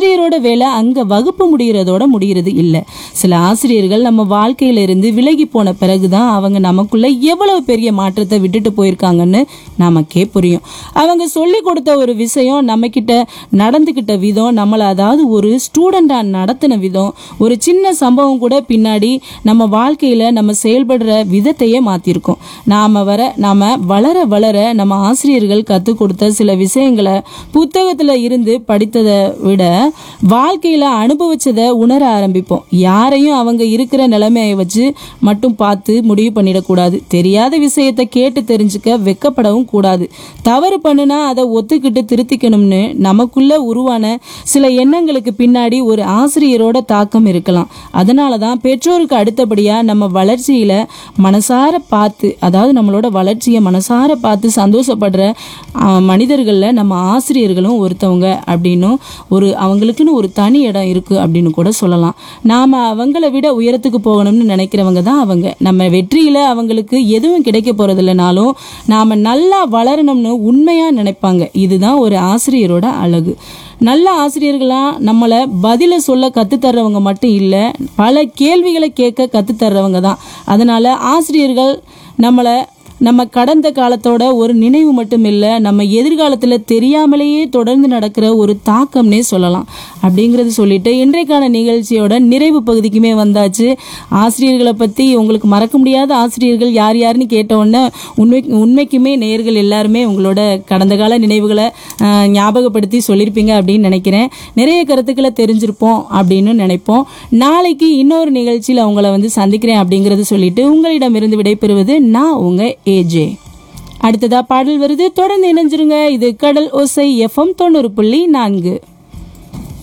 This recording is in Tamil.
ஆசிரியரோட வேலை அங்க வகுப்பு முடிகிறதோட முடிகிறது இல்ல சில ஆசிரியர்கள் நம்ம வாழ்க்கையில இருந்து விலகி போன பிறகுதான் அவங்க நமக்குள்ள எவ்வளவு பெரிய மாற்றத்தை விட்டுட்டு போயிருக்காங்கன்னு நமக்கே புரியும் அவங்க சொல்லி கொடுத்த ஒரு விஷயம் நம்ம கிட்ட நடந்துகிட்ட விதம் நம்மளை அதாவது ஒரு ஸ்டூடெண்டா நடத்தின விதம் ஒரு சின்ன சம்பவம் கூட பின்னாடி நம்ம வாழ்க்கையில நம்ம செயல்படுற விதத்தையே மாத்திருக்கோம் நாம வர நாம வளர வளர நம்ம ஆசிரியர்கள் கற்றுக் கொடுத்த சில விஷயங்களை புத்தகத்துல இருந்து படித்ததை விட வாழ்க்கையில அனுபவிச்சதை உணர ஆரம்பிப்போம் யாரையும் அவங்க இருக்கிற நிலைமையை வச்சு மட்டும் பார்த்து முடிவு பண்ணிடக்கூடாது தெரியாத விஷயத்தை கேட்டு தெரிஞ்சுக்க வெக்கப்படவும் கூடாது தவறு பண்ணுனா அதை ஒத்துக்கிட்டு திருத்திக்கணும்னு நமக்குள்ள உருவான சில எண்ணங்களுக்கு பின்னாடி ஒரு ஆசிரியரோட தாக்கம் இருக்கலாம் அதனால தான் பெற்றோருக்கு அடுத்தபடியா நம்ம வளர்ச்சியில மனசார பார்த்து அதாவது நம்மளோட வளர்ச்சியை மனசார பார்த்து சந்தோஷப்படுற ஆஹ், மனிதர்கள்ல நம்ம ஆசிரியர்களும் ஒருத்தவங்க அப்படின்னும் ஒரு அவங்களுக்குன்னு ஒரு தனி இடம் இருக்கு அப்படின்னு கூட சொல்லலாம் நாம அவங்கள விட உயரத்துக்கு போகணும்னு நினைக்கிறவங்க தான் அவங்க நம்ம வெற்றியில அவங்களுக்கு எதுவும் கிடைக்க போறது இல்லைனாலும் நாம நல்லா வளரணும்னு உண்மையா நினைப்பாங்க இதுதான் ஒரு ஆசிரியரோட அழகு நல்ல ஆசிரியர்களா நம்மளை பதில சொல்ல கத்துத்தர்றவங்க மட்டும் இல்ல பல கேள்விகளை கேட்க கத்துத்தர்றவங்க தான் அதனால ஆசிரியர்கள் நம்மளை நம்ம கடந்த காலத்தோட ஒரு நினைவு மட்டும் இல்லை நம்ம எதிர்காலத்தில் தெரியாமலேயே தொடர்ந்து நடக்கிற ஒரு தாக்கம்னே சொல்லலாம் அப்படிங்கிறது சொல்லிட்டு இன்றைக்கான நிகழ்ச்சியோட நிறைவு பகுதிக்குமே வந்தாச்சு ஆசிரியர்களை பற்றி உங்களுக்கு மறக்க முடியாத ஆசிரியர்கள் யார் யாருன்னு கேட்ட உடனே உண்மை உண்மைக்குமே நேயர்கள் எல்லாருமே உங்களோட கடந்த கால நினைவுகளை ஆஹ், ஞாபகப்படுத்தி சொல்லியிருப்பீங்க அப்படின்னு நினைக்கிறேன் நிறைய கருத்துக்களை தெரிஞ்சிருப்போம் அப்படின்னு நினைப்போம் நாளைக்கு இன்னொரு நிகழ்ச்சியில் அவங்கள வந்து சந்திக்கிறேன் அப்படிங்கறது சொல்லிட்டு உங்களிடமிருந்து விடைபெறுவது நான் உங்க ஏஜே அடுத்ததா பாடல் வருது தொடர்ந்து இணைஞ்சிருங்க இது கடல் ஓசை எஃப்எம் தொண்ணூறு புள்ளி நான்கு